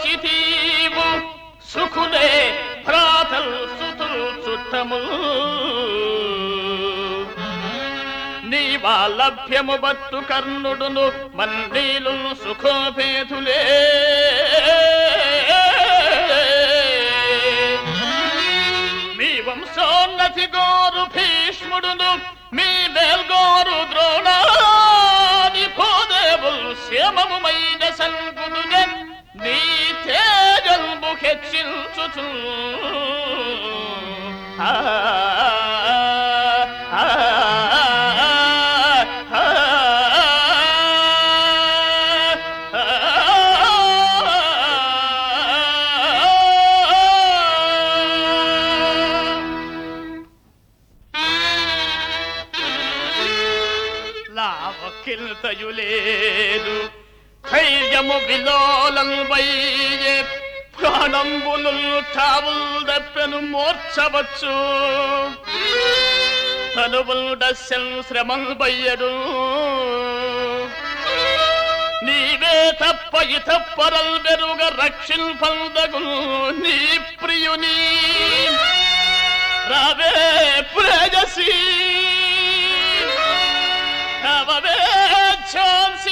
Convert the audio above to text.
వచ్చి సుఖులే భ్రాతల్ సుతుల్ చుట్టముల్ నీవా లభ్యము బత్తు కర్ణుడును మన్నీలు సుఖోపేతులే మీ వంశోన్నతి గోరు భీష్ముడును మీ మేల్గోరు ద్రోణాది భూదేవులు క్షేమముమైన సంగుడునే నీ తేజల్బు హెచ్చించుచు ఆ, ఆ, ఆ, లావకిల్తయు లేదు ధైర్యము విలోలంబయ్యే ప్రాణంబులు తావుల్ దప్పెను మోర్చవచ్చు తనువుల్ శ్రమం బయ్యడు నీవే తప్ప ఇతప్పరల్ బెరుగ రక్షింపందగు నీ ప్రియుని రావే ప్రేయసీ అవే ఛాన్స్